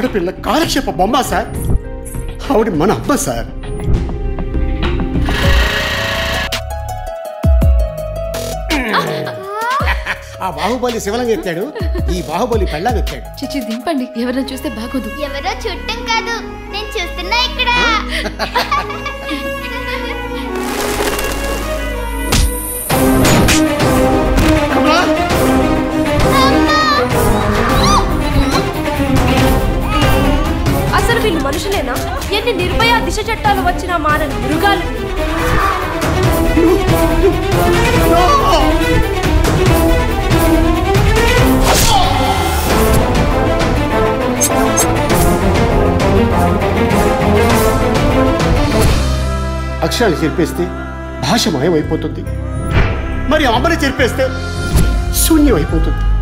ఆడపిల్ల కాలక్షేప బొమ్మ సార్ ఆవిడ మన అమ్మ సార్ ఆ బాహుబలి శివలింగం ఎత్తాడు ఈ బాహుబలి పెళ్ళాం ఎత్తాడు చిచి దింపండి ఎవరైనా చూస్తే బాగోదు ఎవరో చుట్టం కాదు నేను చూస్తున్నా ఇక్కడ కమలా అసలు వీళ్ళు మనుషులేనా ఎన్ని నిర్భయ దిశ చట్టాలు వచ్చినా మారని మృగాలు అక్షరాలు చెరిపేస్తే భాష మాయమైపోతుంది మరి అమ్మని చెరిపేస్తే శూన్యం అయిపోతుంది